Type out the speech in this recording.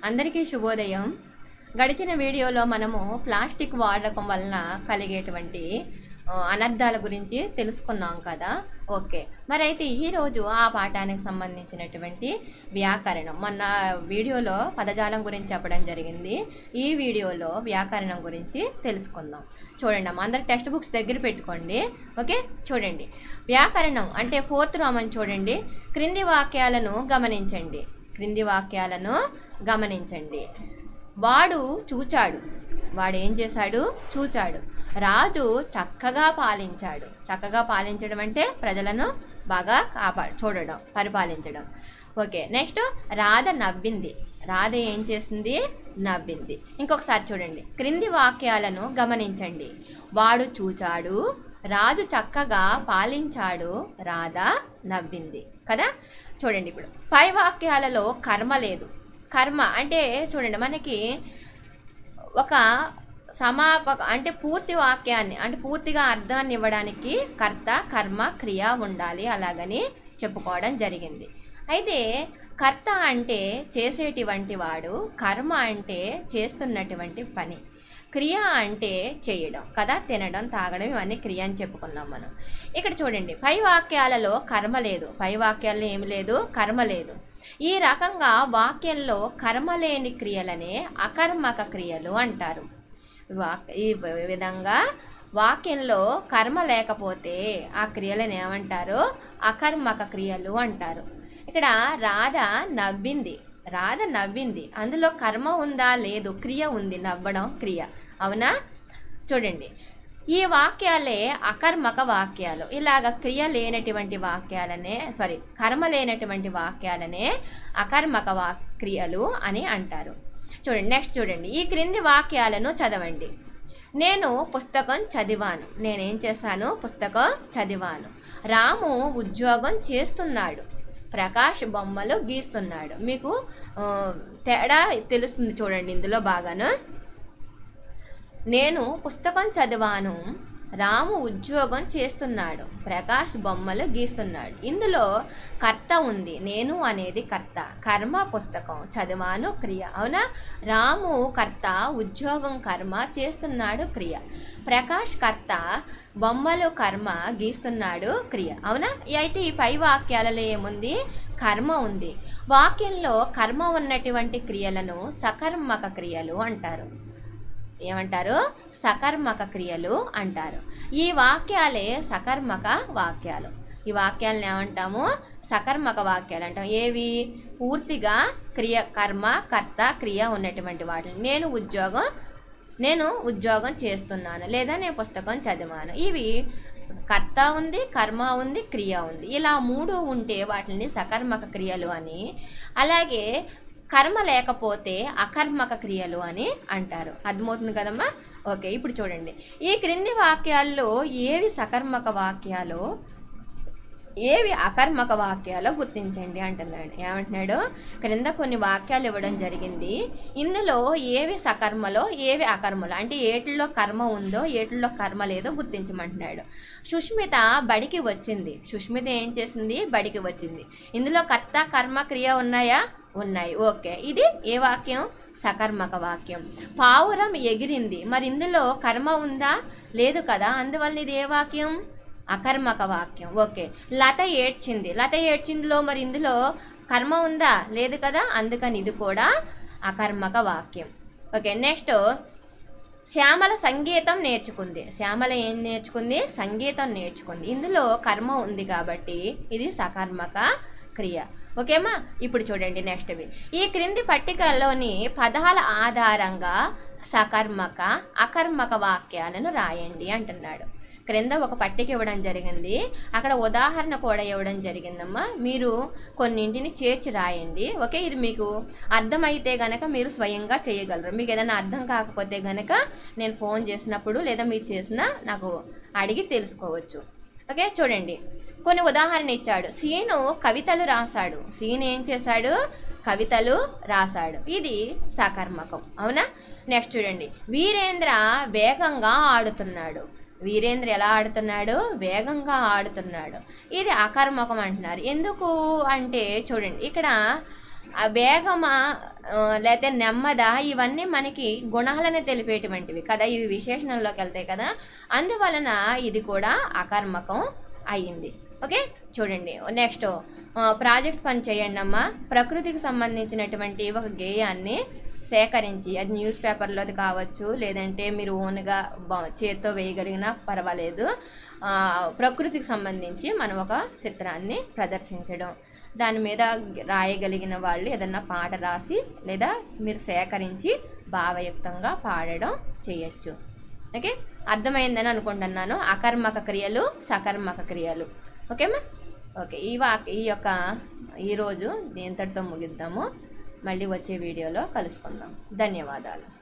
అందరికీ శుభోదయం గడిచిన వీడియోలో మనము ప్లాస్టిక్ వాడకం వలన కలిగేటువంటి ఆ, అనర్థాల గురించి తెలుసుకున్నాం కదా ఓకే మరి అయితే ఈరోజు ఆ పాఠానికి సంబంధించినటువంటి వ్యాకరణం మొన్న వీడియోలో పదజాలం గురించి చెప్పడం జరిగింది ఈ వీడియోలో వ్యాకరణం గురించి తెలుసుకుందాం చూడండి అమ్మ అందరు టెక్స్ట్ బుక్స్ దగ్గర పెట్టుకోండి ఓకే చూడండి వ్యాకరణం అంటే ఫోర్త్ రోమన్ చూడండి క్రింది వాక్యాలను గమనించండి క్రింది వాక్యాలను గమనించండి వాడు చూచాడు వాడు ఏం చేశాడు చూచాడు రాజు చక్కగా పాలించాడు చక్కగా పాలించడం అంటే ప్రజలను బాగా కాపా చూడడం పరిపాలించడం ఓకే నెక్స్ట్ రాధ నవ్వింది రాధ ఏం చేసింది నవ్వింది ఇంకొకసారి చూడండి క్రింది వాక్యాలను గమనించండి వాడు చూచాడు రాజు చక్కగా పాలించాడు రాధ నవ్వింది కదా చూడండి ఇప్పుడు పై వాక్యాలలో కర్మ లేదు కర్మ అంటే చూడండి మనకి ఒక సమాపక అంటే పూర్తి వాక్యాన్ని అంటే పూర్తిగా అర్థాన్ని ఇవ్వడానికి కర్త కర్మ క్రియ ఉండాలి అలాగని చెప్పుకోవడం జరిగింది అయితే కర్త అంటే చేసేటువంటి వాడు కర్మ అంటే చేస్తున్నటువంటి పని క్రియ అంటే చేయడం కదా తినడం తాగడం ఇవన్నీ క్రియ అని చెప్పుకున్నాం మనం ఇక్కడ చూడండి పై వాక్యాలలో కర్మ లేదు పై వాక్యాల్లో ఏమి లేదు కర్మ లేదు ఈ రకంగా వాక్యంలో కర్మ లేని క్రియలనే అకర్మక క్రియలు అంటారు వాక్ ఈ విధంగా వాక్యంలో కర్మ లేకపోతే ఆ క్రియలను ఏమంటారు అకర్మక క్రియలు అంటారు ఇక్కడ రాధ నవ్వింది రాధ నవ్వింది అందులో కర్మ ఉందా లేదు క్రియ ఉంది నవ్వడం క్రియ అవునా చూడండి ఈ వాక్యాలే అకర్మక వాక్యాలు ఇలాగ క్రియ లేనటువంటి వాక్యాలనే సారీ కర్మ లేనటువంటి వాక్యాలనే అకర్మక వా క్రియలు అని అంటారు చూడండి నెక్స్ట్ చూడండి ఈ క్రింది వాక్యాలను చదవండి నేను పుస్తకం చదివాను నేనేం చేశాను పుస్తకం చదివాను రాము ఉద్యోగం చేస్తున్నాడు ప్రకాష్ బొమ్మలు గీస్తున్నాడు మీకు ఆ, తేడా తెలుస్తుంది చూడండి ఇందులో బాగాను నేను పుస్తకం చదివాను రాము ఉద్యోగం చేస్తున్నాడు ప్రకాష్ బొమ్మలు గీస్తున్నాడు ఇందులో కర్త ఉంది నేను అనేది కర్త కర్మ పుస్తకం చదివాను క్రియ అవునా రాము కర్త ఉద్యోగం కర్మ చేస్తున్నాడు క్రియ ప్రకాష్ కర్త బొమ్మలు కర్మ గీస్తున్నాడు క్రియ అవునా అయితే ఈ పై వాక్యాలలో ఏముంది కర్మ ఉంది వాక్యంలో కర్మ ఉన్నటువంటి క్రియలను సకర్మక క్రియలు అంటారు ఏమంటారు సకర్మక క్రియలు అంటారు ఈ వాక్యాలే సకర్మక వాక్యాలు ఈ వాక్యాలను ఏమంటాము సకర్మక వాక్యాలు అంటాం ఏవి పూర్తిగా క్రియ కర్మ కర్త క్రియ ఉన్నటువంటి వాటిని నేను ఉద్యోగం నేను ఉద్యోగం చేస్తున్నాను లేదా నేను పుస్తకం చదివాను ఇవి కర్త ఉంది కర్మ ఉంది క్రియ ఉంది ఇలా మూడు ఉంటే వాటిని సకర్మక క్రియలు అని అలాగే కర్మ లేకపోతే అకర్మక క్రియలు అని అంటారు అర్థమవుతుంది కదమ్మా ఓకే ఇప్పుడు చూడండి ఈ క్రింది వాక్యాల్లో ఏవి సకర్మక వాక్యాలు ఏవి అకర్మక వాక్యాలో గుర్తించండి అంటున్నాడు ఏమంటున్నాడు క్రింద కొన్ని వాక్యాలు ఇవ్వడం జరిగింది ఇందులో ఏవి సకర్మలో ఏవి అకర్మలో అంటే ఏటిల్లో కర్మ ఉందో ఏటిల్లో కర్మ లేదో గుర్తించమంటున్నాడు సుష్మిత బడికి వచ్చింది సుష్మిత ఏం చేసింది బడికి వచ్చింది ఇందులో కర్త కర్మ క్రియ ఉన్నాయా ఉన్నాయి ఓకే ఇది ఏ వాక్యం సకర్మక వాక్యం పావురం ఎగిరింది మరి ఇందులో కర్మ ఉందా లేదు కదా అందువల్ల ఇది ఏ వాక్యం అకర్మక వాక్యం ఓకే లత ఏడ్చింది లత ఏడ్చిందిలో మరి ఇందులో కర్మ ఉందా లేదు కదా అందుకని ఇది కూడా అకర్మక వాక్యం ఓకే నెక్స్ట్ శ్యామల సంగీతం నేర్చుకుంది శ్యామల ఏం నేర్చుకుంది సంగీతం నేర్చుకుంది ఇందులో కర్మ ఉంది కాబట్టి ఇది సకర్మక క్రియ ఓకేమా ఇప్పుడు చూడండి నెక్స్ట్వి ఈ క్రింది పట్టికలోని పదాల ఆధారంగా సకర్మక అకర్మక వాక్యాలను రాయండి అంటున్నాడు క్రింద ఒక పట్టిక ఇవ్వడం జరిగింది అక్కడ ఉదాహరణ కూడా ఇవ్వడం జరిగిందమ్మా మీరు కొన్నింటిని చేర్చి రాయండి ఓకే ఇది మీకు అర్థమైతే గనక మీరు స్వయంగా చేయగలరు మీకు ఏదైనా అర్థం కాకపోతే గనక నేను ఫోన్ చేసినప్పుడు లేదా మీరు చేసినా నాకు అడిగి తెలుసుకోవచ్చు ఓకే చూడండి కొన్ని ఉదాహరణ ఇచ్చాడు సీను కవితలు రాశాడు సీన్ ఏం చేశాడు కవితలు రాశాడు ఇది సకర్మకం అవునా నెక్స్ట్ చూడండి వీరేంద్ర వేగంగా ఆడుతున్నాడు వీరేంద్ర ఎలా ఆడుతున్నాడు వేగంగా ఆడుతున్నాడు ఇది అకర్మకం అంటున్నారు ఎందుకు అంటే చూడండి ఇక్కడ ఆ వేగమా ఆ, లేకపోతే నెమ్మద ఇవన్నీ మనకి గుణాలను తెలిపేటువంటివి కదా ఇవి విశేషణంలోకి వెళ్తాయి కదా అందువలన ఇది కూడా అకర్మకం అయ్యింది ఓకే చూడండి నెక్స్ట్ ప్రాజెక్ట్ పని చేయండి అమ్మా ప్రకృతికి సంబంధించినటువంటి ఒక గేయాన్ని సేకరించి అది న్యూస్ పేపర్లోది కావచ్చు లేదంటే మీరు ఓన్గా బ- చేత్తో వేయగలిగినా పర్వాలేదు ఆ, ప్రకృతికి సంబంధించి మనం ఒక చిత్రాన్ని ప్రదర్శించడం దాని మీద రాయగలిగిన వాళ్ళు ఏదన్నా పాట రాసి లేదా మీరు సేకరించి భావయుక్తంగా పాడడం చేయొచ్చు ఓకే అర్థమైందని అనుకుంటున్నాను అకర్మక క్రియలు సకర్మక క్రియలు ఓకేమా ఓకే ఈ వా ఈ యొక్క ఈరోజు దీంతటితో ముగిద్దాము మళ్ళీ వచ్చే వీడియోలో కలుసుకుందాం ధన్యవాదాలు